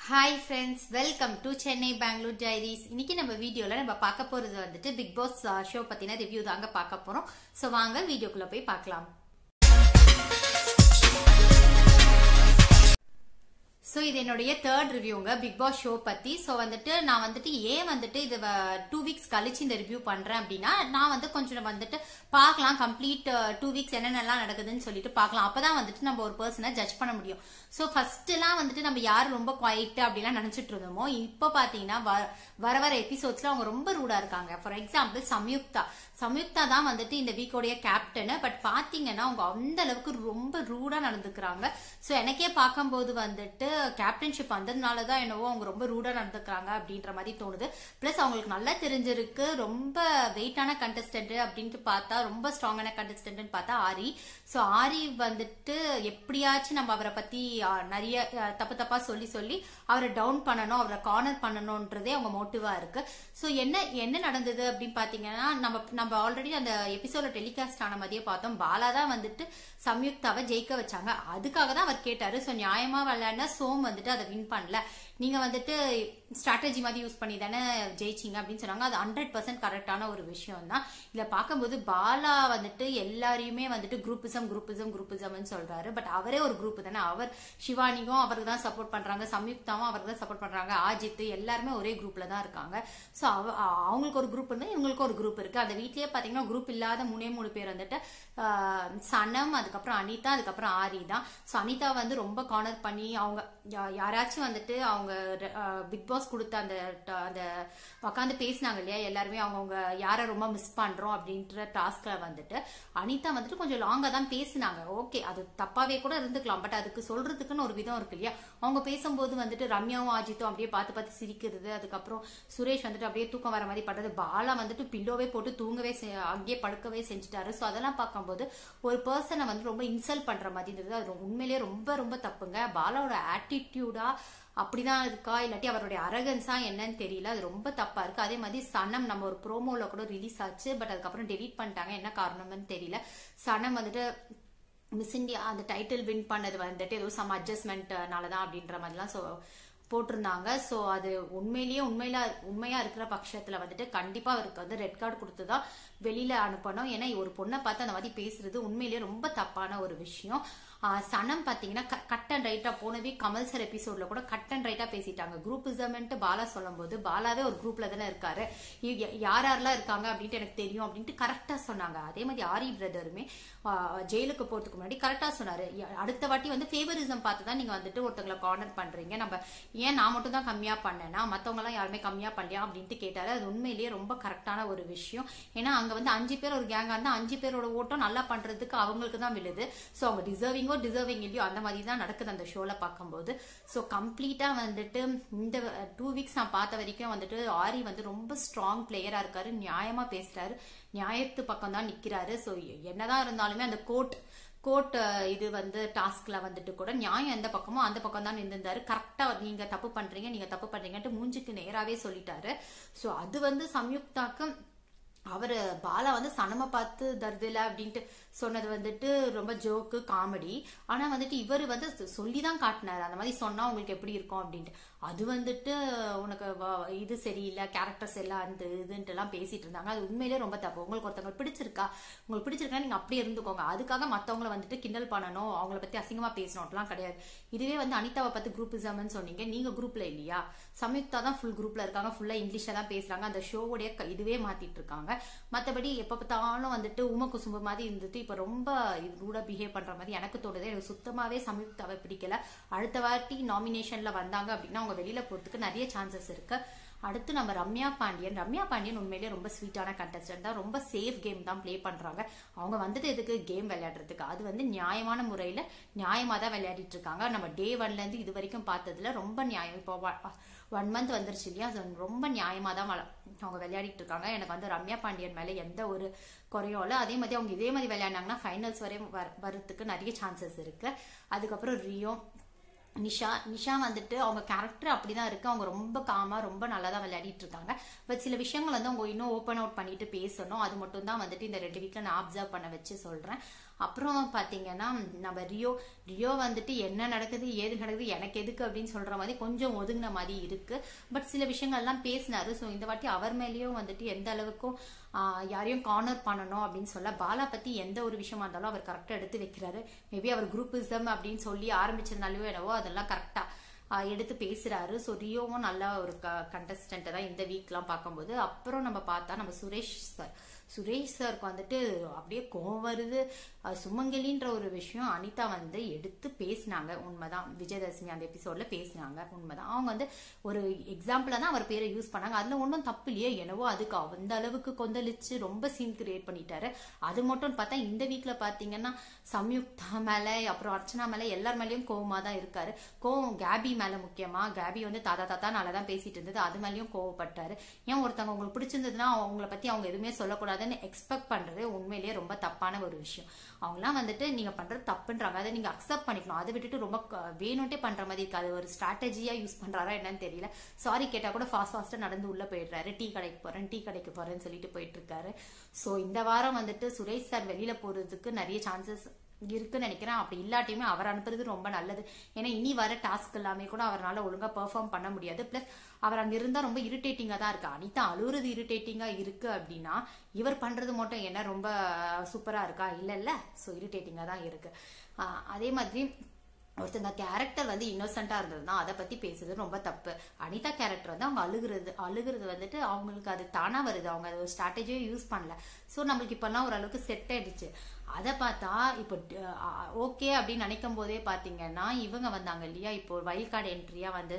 hi friends welcome to Chennai Bangalore diaries இன்னைக்கு நம்ம வீடியோல நம்ம பார்க்க போறது வந்துட்டு பிக் பாஸ் ஷோ பத்தின ரிவ்யூ தாங்க பார்க்க போறோம் ஸோ வாங்க வீடியோக்குள்ள போய் பார்க்கலாம் ஸோ இது என்னுடைய தேர்ட் ரிவ்யூங்க பிக் பாஸ் ஷோ பத்தி ஸோ வந்துட்டு நான் வந்துட்டு ஏன் வந்துட்டு இது டூ வீக்ஸ் கழிச்சு இந்த ரிவ்யூ பண்றேன் அப்படின்னா நான் வந்து கொஞ்சம் வந்துட்டு பார்க்கலாம் கம்ப்ளீட் டூ வீக்ஸ் என்னென்னலாம் நடக்குதுன்னு சொல்லிட்டு பார்க்கலாம் அப்பதான் வந்துட்டு நம்ம ஒரு பர்சனை ஜட்ஜ் பண்ண முடியும் ஸோ ஃபர்ஸ்ட்லாம் வந்துட்டு நம்ம யார் ரொம்ப குவைட் அப்படிலாம் நினைச்சிட்டு இருந்தோமோ இப்போ பார்த்தீங்கன்னா வர வர எபிசோட்ஸ்ல அவங்க ரொம்ப ரூடா இருக்காங்க ஃபார் எக்ஸாம்பிள் சம்யுக்தா சம்யுக்தா தான் வந்துட்டு இந்த வீக்கோடைய கேப்டனு பட் பாத்தீங்கன்னா அவங்க அந்த அளவுக்கு ரொம்ப ரூடா நடந்துக்கிறாங்க ஸோ எனக்கே பார்க்கும்போது வந்துட்டு கேப்டன்ஷிப் வந்ததுனால தான் என்னவோ அவங்க ரொம்ப ரூடா நடந்துக்கிறாங்க அப்படின்ற மாதிரி தோணுது பிளஸ் அவங்களுக்கு நல்லா தெரிஞ்சிருக்கு ரொம்ப வெயிட்டான கண்டஸ்டன்ட் அப்படின்ட்டு பார்த்தா ரொம்ப ஸ்ட்ராங்கான கண்டஸ்டன்ட்னு பார்த்தா ஆரி ஸோ ஆரி வந்துட்டு எப்படியாச்சும் நம்ம அவரை பத்தி நிறைய தப்பு தப்பா சொல்லி சொல்லி அவரை டவுன் பண்ணணும் அவரை கார்னர் பண்ணணும்ன்றதே அவங்க மோட்டிவா இருக்கு ஸோ என்ன என்ன நடந்தது அப்படின்னு பாத்தீங்கன்னா நம்ம நம்ம ஆல்ரெடி அந்த எபிசோட டெலிகாஸ்ட் ஆன மாதிரியே பார்த்தோம் பாலா தான் வந்துட்டு சம்யுக்தாவை ஜெயிக்க வச்சாங்க அதுக்காக தான் அவர் கேட்டாரு ஸோ நியாயமா விளையாடினா சோம் வந்துட்டு அதை வின் பண்ணல நீங்க வந்துட்டு ஸ்ட்ராட்டஜி மாதிரி யூஸ் பண்ணி தானே ஜெயிச்சிங்க அப்படின்னு சொன்னாங்க அது ஹண்ட்ரட் பர்சன்ட் கரெக்டான ஒரு விஷயம் தான் இதில் பார்க்கும்போது பாலா வந்துட்டு எல்லாரையுமே வந்துட்டு குரூப்பிசம் குரூப்பிசம் குரூப்பிசம்னு சொல்றாரு பட் அவரே ஒரு குரூப் தானே அவர் சிவானிக்கும் அவருக்கு தான் சப்போர்ட் பண்றாங்க சம்யுக்தாவும் அவருக்கு தான் சப்போர்ட் பண்றாங்க ஆஜித் எல்லாருமே ஒரே குரூப்ல தான் இருக்காங்க ஸோ அவங்களுக்கு ஒரு குரூப் இருந்து இவங்களுக்கு ஒரு குரூப் இருக்கு அந்த வீட்லயே பாத்தீங்கன்னா குரூப் இல்லாத மூணே மூணு பேர் வந்துட்டு சனம் அதுக்கப்புறம் அனிதா அதுக்கப்புறம் ஆரி தான் ஸோ அனிதா வந்து ரொம்ப கார்னர் பண்ணி அவங்க யாராச்சும் வந்துட்டு அவங்க பிக் பாஸ் கொடுத்த அந்த அந்த உட்காந்து பேசினாங்க இல்லையா எல்லாருமே அவங்கவுங்க யாரை ரொம்ப மிஸ் பண்றோம் அப்படின்ற டாஸ்க்ல வந்துட்டு அனிதா வந்துட்டு கொஞ்சம் லாங்கா தான் பேசினாங்க ஓகே அது தப்பாவே கூட இருந்துக்கலாம் பட் அதுக்கு சொல்றதுக்குன்னு ஒரு விதம் இருக்கு இல்லையா அவங்க பேசும்போது வந்துட்டு ரம்யாவும் அஜித்தும் அப்படியே பார்த்து பார்த்து சிரிக்கிறது அதுக்கப்புறம் சுரேஷ் வந்துட்டு அப்படியே தூக்கம் வர மாதிரி பண்றது பாலா வந்துட்டு பில்லோவே போட்டு தூங்கவே அங்கேயே படுக்கவே செஞ்சுட்டாரு ஸோ அதெல்லாம் பார்க்கும்போது ஒரு பர்சனை வந்து ரொம்ப இன்சல்ட் பண்ற மாதிரி இருந்தது அது உண்மையிலேயே ரொம்ப ரொம்ப தப்புங்க பாலாவோட ஆட்டிடியூடா அப்படிதான் இருக்கா இல்லாட்டி அவருடைய அரகன்ஸா என்னன்னு தெரியல அது ரொம்ப தப்பா இருக்கு அதே மாதிரி சனம் நம்ம ஒரு ப்ரோமோல கூட ரிலீஸ் ஆச்சு பட் அதுக்கப்புறம் டெலீட் பண்ணிட்டாங்க என்ன காரணம்னு தெரியல சனம் வந்துட்டு மிஸ் இந்தியா அந்த டைட்டில் வின் பண்ணது வந்துட்டு ஏதோ சம் அட்ஜஸ்ட்மெண்ட்னால தான் அப்படின்ற மாதிரிலாம் ஸோ போட்டிருந்தாங்க ஸோ அது உண்மையிலேயே உண்மையில உண்மையா இருக்கிற பட்சத்துல வந்துட்டு கண்டிப்பா அவருக்கு வந்து ரெட் கார்டு கொடுத்துதான் வெளியில அனுப்பணும் ஏன்னா ஒரு பொண்ணை பார்த்து அந்த மாதிரி பேசுறது உண்மையிலேயே ரொம்ப தப்பான ஒரு விஷயம் சனம் பாத்தீங்கன்னா கட் அண்ட் ரைட்டா போன வீக் கமல் சார் எபிசோட்ல கூட கட் அண்ட் ரைட்டா பேசிட்டாங்க குரூப் இசமெண்ட் பாலா சொல்லும் போது பாலாவே ஒரு குரூப்ல தானே இருக்காரு யார் யாரெல்லாம் இருக்காங்க அப்படின்ட்டு எனக்கு தெரியும் அப்படின்ட்டு கரெக்டா சொன்னாங்க அதே மாதிரி ஆரி பிரதருமே ஜெயிலுக்கு போறதுக்கு முன்னாடி கரெக்டா சொன்னாரு அடுத்த வாட்டி வந்து ஃபேவரிசம் பார்த்து தான் நீங்க வந்துட்டு ஒருத்தங்களை கார்னர் பண்றீங்க நம்ம ஏன் நான் மட்டும் தான் கம்மியா பண்ணேன்னா மத்தவங்க எல்லாம் யாருமே கம்மியா பண்ணலையா அப்படின்ட்டு கேட்டாரு அது உண்மையிலேயே ரொம்ப கரெக்டான ஒரு விஷயம் ஏன்னா அங்க வந்து அஞ்சு பேர் ஒரு கேங்கா இருந்தா அஞ்சு பேரோட ஓட்டம் நல்லா பண்றதுக்கு அவங்களுக்கு தான் விழுது ஸோ அவங்க டிசர்விங்கோ டிசர்விங் இல்லையோ அந்த மாதிரி தான் நடக்குது அந்த ஷோல பார்க்கும்போது ஸோ கம்ப்ளீட்டா வந்துட்டு இந்த டூ வீக்ஸ் நான் பார்த்த வரைக்கும் வந்துட்டு ஆரி வந்து ரொம்ப ஸ்ட்ராங் பிளேயரா இருக்காரு நியாயமா பேசுறாரு நியாயத்து பக்கம் தான் நிக்கிறாரு ஸோ என்னதான் இருந்தாலுமே அந்த கோர்ட் கோர்ட் இது வந்து டாஸ்க்ல வந்துட்டு கூட நியாயம் எந்த பக்கமோ அந்த பக்கம் தான் நின்றுந்தாரு கரெக்டா நீங்க தப்பு பண்றீங்க நீங்க தப்பு பண்றீங்கன்ட்டு மூஞ்சுக்கு நேராவே சொல்லிட்டாரு ஸோ அது வந்து சம்யுக்தாக்கு அவரு பாலா வந்து சனம பார்த்து தருதில்ல அப்படின்ட்டு சொன்னது வந்துட்டு ரொம்ப ஜோக்கு காமெடி ஆனா வந்துட்டு இவர் வந்து சொல்லிதான் காட்டினாரு அந்த மாதிரி சொன்னா உங்களுக்கு எப்படி இருக்கும் அப்படின்ட்டு அது வந்துட்டு உனக்கு இது சரியில்லை கேரக்டர்ஸ் எல்லாம் அந்த இதுன்ட்டு எல்லாம் பேசிட்டு இருந்தாங்க அது உண்மையிலே ரொம்ப தப்பு உங்களுக்கு ஒருத்தவங்க பிடிச்சிருக்கா உங்களுக்கு பிடிச்சிருக்கா நீங்க அப்படியே இருந்துக்கோங்க அதுக்காக மத்தவங்கள வந்துட்டு கிண்டல் பண்ணணும் அவங்கள பத்தி அசிங்கமா பேசணும்லாம் கிடையாது இதுவே வந்து அனிதாவை பத்தி குரூப்பிசம்னு சொன்னீங்க நீங்க குரூப்ல இல்லையா சம்யுக்தா தான் ஃபுல் குரூப்ல இருக்காங்க ஃபுல்லா இங்கிலீஷ்ல தான் பேசுறாங்க அந்த ஷோவுடைய இதுவே மாத்திட்டு இருக்காங்க மற்றபடி எப்போ பார்த்தாலும் வந்துட்டு உம குசும்பு மாதிரி இருந்துட்டு இப்போ ரொம்ப ரூடா பிஹேவ் பண்ற மாதிரி எனக்கு தோணுது எனக்கு சுத்தமாவே சம்யுக்தாவை பிடிக்கல அடுத்த வாட்டி நாமினேஷன்ல வந்தாங்க அப்படின்னா அவங்க வெளியில போறதுக்கு நிறைய சான்சஸ் இருக்கு அடுத்து நம்ம ரம்யா பாண்டியன் ரம்யா பாண்டியன் உண்மையிலேயே ரொம்ப ஸ்வீட்டான கண்டஸ்டன்ட் தான் ரொம்ப சேஃப் கேம் தான் ப்ளே பண்றாங்க அவங்க வந்தது எதுக்கு கேம் விளையாடுறதுக்கு அது வந்து நியாயமான முறையில நியாயமா தான் விளையாடிட்டு இருக்காங்க நம்ம டே ஒன்ல இருந்து இது வரைக்கும் பார்த்ததுல ரொம்ப நியாயம் இப்போ ஒன் மந்த் வந்துருச்சு இல்லையா அது ரொம்ப நியாயமா தான் அவங்க விளையாடிட்டு இருக்காங்க எனக்கு வந்து ரம்யா பாண்டியன் மேல எந்த ஒரு குறையும் இல்லை அதே மாதிரி அவங்க இதே மாதிரி விளையாடினாங்கன்னா ஃபைனல்ஸ் வரையும் வரதுக்கு நிறைய சான்சஸ் இருக்கு அதுக்கப்புறம் ரியோ நிஷா நிஷா வந்துட்டு அவங்க கேரக்டர் அப்படிதான் இருக்கு அவங்க ரொம்ப காமா ரொம்ப நல்லா தான் விளையாடிட்டு இருக்காங்க பட் சில விஷயங்கள் வந்து அவங்க இன்னும் ஓப்பன் அவுட் பண்ணிட்டு பேசணும் அது மட்டும் தான் வந்துட்டு இந்த ரெண்டு வீக்ல நான் அப்சர்வ் பண்ண வச்சு சொல்றேன் அப்புறம் பாத்தீங்கன்னா நம்ம ரியோ ரியோ வந்துட்டு என்ன நடக்குது ஏது நடக்குது எனக்கு எதுக்கு அப்படின்னு சொல்ற மாதிரி கொஞ்சம் ஒதுங்கின மாதிரி இருக்கு பட் சில விஷயங்கள்லாம் பேசினாரு ஸோ இந்த வாட்டி அவர் மேலேயும் வந்துட்டு எந்த அளவுக்கும் ஆஹ், யாரையும் கார்னர் பண்ணணும் அப்படின்னு சொல்ல பாலா பத்தி எந்த ஒரு விஷயமா இருந்தாலும் அவர் கரெக்டா எடுத்து வைக்கிறாரு மேபி அவர் குரூப்பிசம் அப்படின்னு சொல்லி ஆரம்பிச்சதுனாலயோ என்னவோ அதெல்லாம் கரெக்டா ஆஹ் எடுத்து பேசுறாரு ஸோ ரியோவும் நல்ல ஒரு கண்டஸ்டன்ட் தான் இந்த வீக்லாம் பார்க்கும்போது அப்புறம் நம்ம பார்த்தா நம்ம சுரேஷ் சார் சுரேஷ் சாருக்கு வந்துட்டு அப்படியே கோவம் வருது ஆஹ் சுமங்கலின்ற ஒரு விஷயம் அனிதா வந்து எடுத்து பேசினாங்க உண்மைதான் விஜயதசமி அந்த எபிசோட்ல பேசினாங்க உண்மைதான் அவங்க வந்து ஒரு எக்ஸாம்பிளா தான் அவர் பேரை யூஸ் பண்ணாங்க அதுல ஒன்றும் தப்பு இல்லையே என்னவோ அதுக்கு அந்த அளவுக்கு கொந்தளிச்சு ரொம்ப சீன் கிரியேட் பண்ணிட்டாரு அது மட்டும் பார்த்தா இந்த வீக்ல பாத்தீங்கன்னா சம்யுக்தா மேல அப்புறம் அர்ச்சனா மேல எல்லார் மேலயும் கோவமா தான் இருக்காரு கோவம் கேபி மேல முக்கியமா கேபி வந்து தாத்தா தாத்தா நல்லா தான் பேசிட்டு இருந்தது அது மேலயும் கோவப்பட்டாரு ஏன் ஒருத்தவங்க உங்களுக்கு பிடிச்சிருந்ததுன்னா அவங்கள பத்தி அவங்க எதுவுமே சொல்லக்கூடாதுன்னு எக்ஸ்பெக்ட் பண்றது உண்மையிலேயே ரொம்ப தப்பான ஒரு விஷயம் அவங்களாம் வந்துட்டு நீங்க பண்றது தப்புன்றாங்க அதை நீங்க அக்செப்ட் பண்ணிக்கணும் அதை விட்டுட்டு ரொம்ப க- வேணும்ட்டே பண்ற மாதிரி இருக்கு அது ஒரு ஸ்ட்ராட்டஜியா யூஸ் பண்றாரா என்னன்னு தெரியல சாரி கேட்டா கூட ஃபாஸ்ட் ஃபாஸ்டா நடந்து உள்ள போயிடுறாரு டீ கடைக்கு போறேன் டீ கடைக்கு போறேன்னு சொல்லிட்டு போயிட்டு இருக்காரு சோ இந்த வாரம் வந்துட்டு சுரேஷ் சார் வெளியில போறதுக்கு நிறைய சான்சஸ் இருக்குன்னு நினைக்கிறேன் அப்படி இல்லாட்டியுமே அவர் அனுப்புறது ரொம்ப நல்லது ஏன்னா இனி வர டாஸ்க் எல்லாமே கூட அவரால் ஒழுங்கா பெர்ஃபார்ம் பண்ண முடியாது பிளஸ் அவர் அங்க இருந்தா ரொம்ப இரிட்டேட்டிங்கா தான் இருக்கு அனிதா அழுகுறது இரிட்டேட்டிங்கா இருக்கு அப்படின்னா இவர் பண்றது மட்டும் என்ன ரொம்ப சூப்பரா இருக்கா இல்ல இல்ல ஸோ இரிட்டேட்டிங்கா தான் இருக்கு ஆஹ் அதே மாதிரி ஒருத்தங்க கேரக்டர் வந்து இன்னோசென்ட்டா இருந்ததுன்னா அதை பத்தி பேசுறது ரொம்ப தப்பு அனிதா கேரக்டர் வந்து அவங்க அழுகுறது அழுகுறது வந்துட்டு அவங்களுக்கு அது தானா வருது அவங்க அது ஒரு ஸ்ட்ராட்டஜியே யூஸ் பண்ணல ஸோ நம்மளுக்கு இப்பெல்லாம் ஓரளவுக்கு செட் ஆயிடுச்சு அதை பார்த்தா இப்போ ஓகே அப்படின்னு நினைக்கும் போதே பாத்தீங்கன்னா இவங்க வந்தாங்க இல்லையா இப்போ வைல்ட் கார்டு என்ட்ரியா வந்து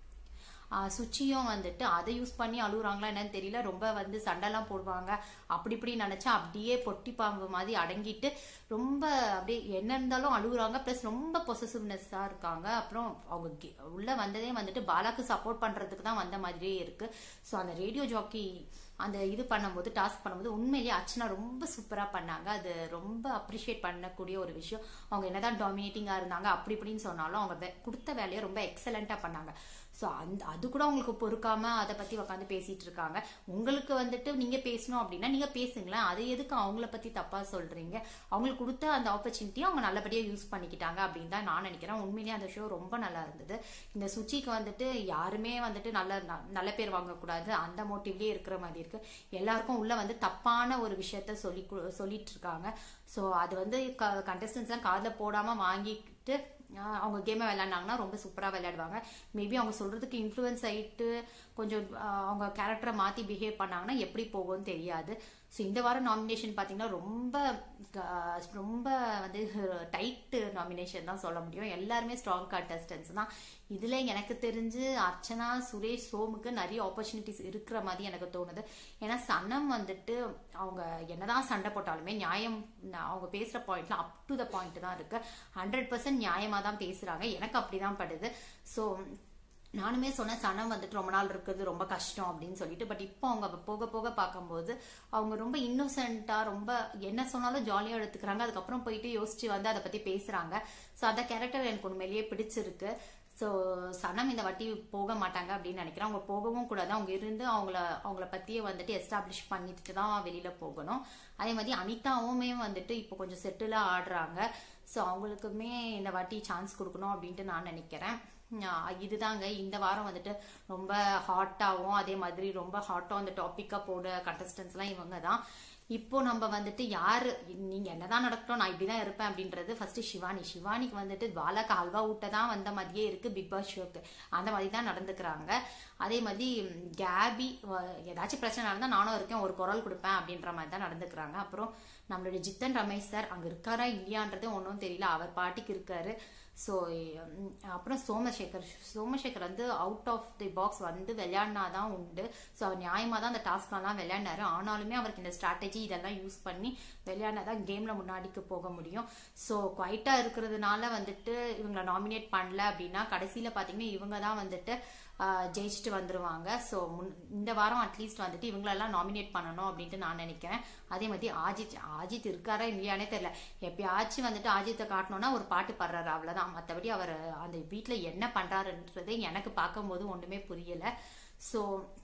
ஆஹ் சுச்சியும் வந்துட்டு அதை யூஸ் பண்ணி அழுகுறாங்களா என்னன்னு தெரியல ரொம்ப வந்து சண்டைலாம் போடுவாங்க அப்படி இப்படி நினைச்சா அப்படியே பொட்டி பாம்பு மாதிரி அடங்கிட்டு ரொம்ப அப்படியே என்ன இருந்தாலும் அழுகுறாங்க ப்ளஸ் ரொம்ப பொசசிவ்னஸ்ஸா இருக்காங்க அப்புறம் அவங்க கே- உள்ள வந்ததே வந்துட்டு பாலாக்கு சப்போர்ட் பண்றதுக்கு தான் வந்த மாதிரியே இருக்கு ஸோ அந்த ரேடியோ ஜாக்கி அந்த இது பண்ணும்போது டாஸ்க் பண்ணும்போது உண்மையிலேயே அர்ச்சனா ரொம்ப சூப்பரா பண்ணாங்க அது ரொம்ப அப்ரிஷியேட் பண்ணக்கூடிய ஒரு விஷயம் அவங்க என்னதான் டாமினேட்டிங்கா இருந்தாங்க அப்படி இப்படின்னு சொன்னாலும் அவங்க வே- கொடுத்த வேலையை ரொம்ப எக்ஸலண்டா பண்ணாங்க ஸோ அந்த அது கூட அவங்களுக்கு பொறுக்காம அதை பத்தி உட்காந்து பேசிட்டு இருக்காங்க உங்களுக்கு வந்துட்டு நீங்க பேசணும் அப்படின்னா நீங்க பேசுங்களேன் அது எதுக்கு அவங்கள பத்தி தப்பா சொல்றீங்க அவங்களுக்கு கொடுத்த அந்த ஆப்பர்ச்சுனிட்டியை அவங்க நல்லபடியா யூஸ் பண்ணிக்கிட்டாங்க அப்படின்னு தான் நான் நினைக்கிறேன் உண்மையிலேயே அந்த ஷோ ரொம்ப நல்லா இருந்தது இந்த சுச்சிக்கு வந்துட்டு யாருமே வந்துட்டு நல்ல ந- நல்ல பேர் வாங்கக்கூடாது அந்த மோட்டிவ்லயே இருக்கிற மாதிரி இருக்கு எல்லாருக்கும் உள்ள வந்து தப்பான ஒரு விஷயத்த சொல்லி கு- சொல்லிட்டு இருக்காங்க ஸோ அது வந்து கண்டஸ்டன்ஸ் எல்லாம் காதுல போடாம வாங்கிட்டு ஆஹ் அவங்க கேமை விளையாடினாங்கன்னா ரொம்ப சூப்பரா விளையாடுவாங்க மேபி அவங்க சொல்றதுக்கு இன்ஃப்ளூயன்ஸ் ஆயிட்டு கொஞ்சம் ஆஹ் அவங்க கேரக்டரை மாத்தி பிஹேவ் பண்ணாங்கன்னா எப்படி போகும்னு தெரியாது ஸோ இந்த வாரம் நாமினேஷன் பார்த்தீங்கன்னா ரொம்ப ஆஹ் ரொம்ப வந்து டைட் நாமினேஷன் தான் சொல்ல முடியும் எல்லாருமே ஸ்ட்ராங் கண்டஸ்டன்ஸ் தான் இதுல எனக்கு தெரிஞ்சு அர்ச்சனா சுரேஷ் சோமுக்கு நிறைய ஆப்பர்ச்சுனிட்டிஸ் இருக்கிற மாதிரி எனக்கு தோணுது ஏன்னா சனம் வந்துட்டு அவங்க என்னதான் சண்டை போட்டாலுமே நியாயம் அவங்க பேசுற பாயிண்ட்ல அப் டு த பாயிண்ட் தான் இருக்கு ஹண்ட்ரட் பர்சன்ட் நியாயமா தான் பேசுறாங்க எனக்கு அப்படிதான் படுது ஸோ நானுமே சொன்னேன் சனம் வந்துட்டு ரொம்ப நாள் இருக்கிறது ரொம்ப கஷ்டம் அப்படின்னு சொல்லிட்டு பட் இப்போ அவங்க போக போக பார்க்கும்போது அவங்க ரொம்ப இன்னோசென்ட்டா ரொம்ப என்ன சொன்னாலும் ஜாலியா எடுத்துக்கிறாங்க அதுக்கப்புறம் போயிட்டு யோசிச்சு வந்து அதை பத்தி பேசுறாங்க ஸோ அந்த கேரக்டர் எனக்கு உண்மையிலேயே பிடிச்சிருக்கு ஸோ சனம் இந்த வாட்டி போக மாட்டாங்க அப்படின்னு நினைக்கிறேன் அவங்க போகவும் கூடாது அவங்க இருந்து அவங்கள அவங்கள பத்தியே வந்துட்டு எஸ்டாப்ளிஷ் பண்ணிட்டு தான் வெளியில போகணும் அதே மாதிரி அனிதாவுமே வந்துட்டு இப்போ கொஞ்சம் செட்டிலா ஆடுறாங்க ஸோ அவங்களுக்குமே இந்த வாட்டி சான்ஸ் கொடுக்கணும் அப்படின்ட்டு நான் நினைக்கிறேன் ஆஹ் இதுதாங்க இந்த வாரம் வந்துட்டு ரொம்ப ஹாட்டாகவும் அதே மாதிரி ரொம்ப ஹாட்டாக அந்த டாப்பிக்காக போட கண்டஸ்டன்ஸ்லாம் இவங்க தான் இப்போ நம்ம வந்துட்டு யாரு நீங்க என்னதான் நடக்கட்டும் நான் இப்படிதான் இருப்பேன் அப்படின்றது ஃபர்ஸ்ட் சிவானி சிவானிக்கு வந்துட்டு பாலாக்கு அல்வா ஊட்ட தான் வந்த மாதிரியே இருக்கு பிக் பாஸ் ஷோக்கு அந்த மாதிரி தான் நடந்துக்கிறாங்க அதே மாதிரி ம், கேபி வ- ஏதாச்சும் பிரச்சனை நடந்தா நானும் இருக்கேன் ஒரு குரல் கொடுப்பேன் அப்படின்ற மாதிரி தான் நடந்துக்கிறாங்க அப்புறம் நம்மளுடைய ஜித்தன் ரமேஷ் சார் அங்க இருக்காரா இல்லையான்றது ஒன்றும் தெரியல அவர் பாட்டிக்கு இருக்காரு ஸோ அப்புறம் சோமசேகர் சோமசேகர் வந்து அவுட் ஆஃப் தி பாக்ஸ் வந்து விளையாடினாதான் உண்டு ஸோ அவர் நியாயமா தான் அந்த டாஸ்க்லாம் விளையாடினாரு ஆனாலுமே அவருக்கு இந்த ஸ்ட்ராட்டஜி இதெல்லாம் யூஸ் பண்ணி விளையாடினாதான் கேம்ல முன்னாடிக்கு போக முடியும் ஸோ குவைட்டா இருக்கிறதுனால வந்துட்டு இவங்களை நாமினேட் பண்ணல அப்படின்னா கடைசியில பாத்தீங்கன்னா இவங்க தான் வந்துட்டு ஆஹ், ஜெயிச்சுட்டு வந்துருவாங்க ஸோ இந்த வாரம் அட்லீஸ்ட் வந்துட்டு இவங்களெல்லாம் நாமினேட் பண்ணணும் அப்படின்ட்டு நான் நினைக்கிறேன் அதே மாதிரி ஆஜித் ஆஜித் இருக்காரா இல்லையானே தெரியல எப்பயாச்சும் வந்துட்டு ஆஜித்தை காட்டணும்னா ஒரு பாட்டு பாடுறாரு அவ்வளவுதான் மற்றபடி அவர் அந்த வீட்ல என்ன பண்றாருன்றது எனக்கு பார்க்கும்போது ஒண்ணுமே புரியல ஸோ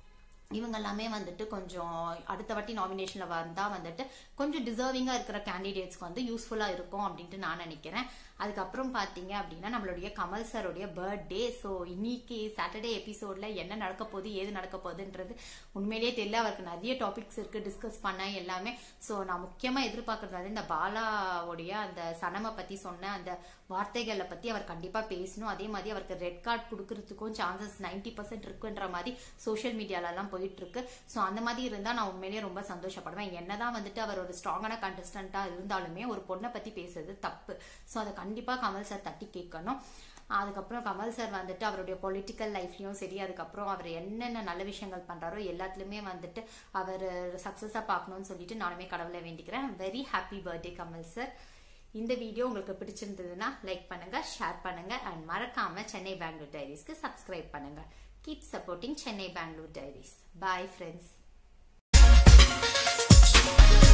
இவங்க எல்லாமே வந்துட்டு கொஞ்சம் அடுத்த வாட்டி நாமினேஷன்ல வந்தா வந்துட்டு கொஞ்சம் டிசர்விங்கா இருக்கிற கேண்டிடேட்ஸ்க்கு வந்து யூஸ்ஃபுல்லா இருக்கும் அப்படின்ட்டு நான் நினைக்கிறேன் அதுக்கப்புறம் பாத்தீங்க அப்படின்னா நம்மளுடைய கமல் சாரோடைய பர்த்டே ஸோ இன்னைக்கு சாட்டர்டே எபிசோட்ல என்ன நடக்க போகுது ஏது நடக்க போகுதுன்றது உண்மையிலேயே தெரியல அவருக்கு நிறைய டாபிக்ஸ் இருக்கு டிஸ்கஸ் பண்ண எல்லாமே ஸோ நான் முக்கியமா எதிர்பார்க்கறது வந்து இந்த பாலாவுடைய அந்த சனமை பத்தி சொன்ன அந்த வார்த்தைகளை பத்தி அவர் கண்டிப்பா பேசணும் அதே மாதிரி அவருக்கு ரெட் கார்டு கொடுக்கறதுக்கும் சான்சஸ் நைன்டி பர்சன்ட் இருக்குன்ற மாதிரி சோஷியல் மீடியால எல்லாம் போயிட்டு இருக்கு ஸோ அந்த மாதிரி இருந்தா நான் உண்மையிலேயே ரொம்ப சந்தோஷப்படுவேன் என்னதான் வந்துட்டு அவர் ஒரு ஸ்ட்ராங்கான கண்டஸ்டண்டா இருந்தாலுமே ஒரு பொண்ணை பத்தி பேசுறது தப்பு ஸோ அதை கண்டிப்பா கமல் சார் தட்டி கேட்கணும் அதுக்கப்புறம் கமல் சார் வந்துட்டு அவருடைய பொலிட்டிக்கல் லைஃப்லயும் சரி அதுக்கப்புறம் அவர் என்னென்ன நல்ல விஷயங்கள் பண்றாரோ எல்லாத்துலயுமே வந்துட்டு அவர் சக்சஸா பார்க்கணும்னு சொல்லிட்டு நானுமே கடவுளை வேண்டிக்கிறேன் very happy birthday Kamal sir இந்த வீடியோ உங்களுக்கு பிடிச்சிருந்ததுன்னா லைக் பண்ணுங்க ஷேர் பண்ணுங்க அண்ட் மறக்காம சென்னை பெங்களூர் டைரிஸ்க்கு சப்ஸ்கிரைப் பண்ணுங்க keep supporting Chennai Bangalore diaries bye friends